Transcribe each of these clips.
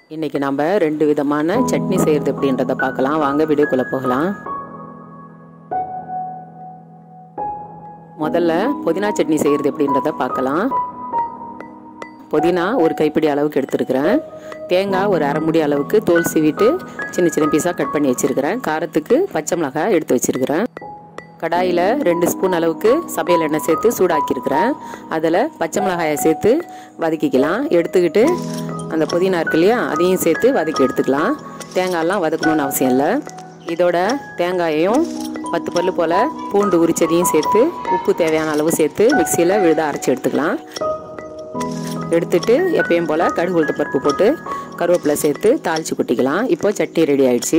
இன்றைக்கி நம்ம ரெண்டு விதமான சட்னி செய்கிறது எப்படின்றத பார்க்கலாம் வாங்க வீடியோக்குள்ளே போகலாம் முதல்ல புதினா சட்னி செய்கிறது எப்படின்றத பார்க்கலாம் புதினா ஒரு கைப்பிடி அளவுக்கு எடுத்துருக்கிறேன் தேங்காய் ஒரு அரை முடி அளவுக்கு தோல் சீவிட்டு சின்ன சின்ன பீஸாக கட் பண்ணி வச்சுருக்கிறேன் காரத்துக்கு பச்சை மிளகாய் எடுத்து வச்சுருக்கிறேன் கடாயில் ரெண்டு ஸ்பூன் அளவுக்கு சமையல் எண்ணெய் சேர்த்து சூடாக்கியிருக்கிறேன் அதில் பச்சை மிளகாயை சேர்த்து வதக்கிக்கலாம் எடுத்துக்கிட்டு அந்த புதினா இருக்கு இல்லையா அதையும் சேர்த்து வதக்கி எடுத்துக்கலாம் தேங்காயெல்லாம் வதக்கணும்னு அவசியம் இல்லை இதோட தேங்காயையும் பத்து பல்லு போல் பூண்டு உரிச்சதையும் சேர்த்து உப்பு தேவையான அளவு சேர்த்து மிக்சியில் விழுத அரைச்சி எடுத்துக்கலாம் எடுத்துட்டு எப்பயும் போல் கடுகு உளுத்த பருப்பு போட்டு கருவேப்பிலை சேர்த்து தாளித்து கொட்டிக்கலாம் இப்போ சட்னி ரெடி ஆயிடுச்சு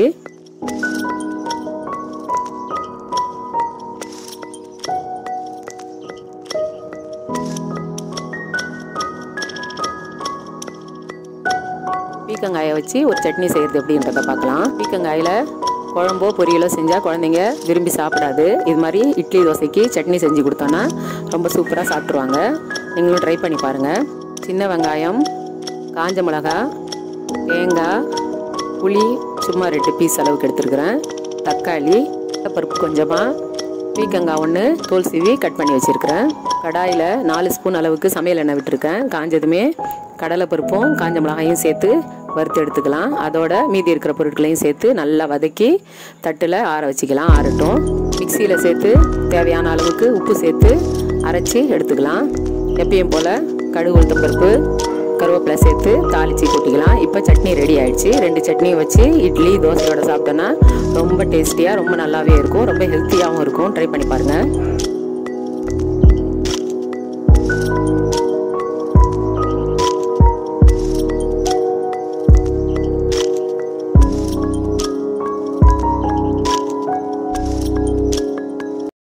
பீக்கங்காயை வச்சு ஒரு சட்னி செய்கிறது எப்படின்றத பார்க்கலாம் பீக்கங்காயில் குழம்போ பொரியலோ செஞ்சால் குழந்தைங்க விரும்பி சாப்பிடாது இது மாதிரி இட்லி தோசைக்கு சட்னி செஞ்சு கொடுத்தோன்னா ரொம்ப சூப்பராக சாப்பிட்ருவாங்க நீங்களும் ட்ரை பண்ணி பாருங்கள் சின்ன வெங்காயம் காஞ்ச மிளகா தேங்காய் புளி சும்மா ரெண்டு பீஸ் அளவுக்கு எடுத்துருக்குறேன் தக்காளி பருப்பு கொஞ்சமாக பீக்கங்காய் ஒன்று தோல் சீவி கட் பண்ணி வச்சுருக்கிறேன் கடாயில் நாலு ஸ்பூன் அளவுக்கு சமையல் எண்ணெய் விட்டுருக்கேன் காஞ்சதுமே கடலைப்பருப்பும் காஞ்ச மிளகாயும் சேர்த்து வறுத்து எடுத்துக்கலாம் அதோட மீதி இருக்கிற பொருட்களையும் சேர்த்து நல்லா வதக்கி தட்டில் ஆற வச்சுக்கலாம் ஆறட்டும் மிக்சியில் சேர்த்து தேவையான அளவுக்கு உப்பு சேர்த்து அரைச்சி எடுத்துக்கலாம் எப்பயும் போல் கடுகு உளுத்தம் பருப்பு கருவேப்பிலை சேர்த்து தாளித்து கொட்டிக்கலாம் இப்போ சட்னி ரெடி ஆயிடுச்சு ரெண்டு சட்னியும் வச்சு இட்லி தோசையோட சாப்பிட்டோன்னா ரொம்ப டேஸ்டியாக ரொம்ப நல்லாவே இருக்கும் ரொம்ப ஹெல்த்தியாகவும் இருக்கும் ட்ரை பண்ணி பாருங்கள்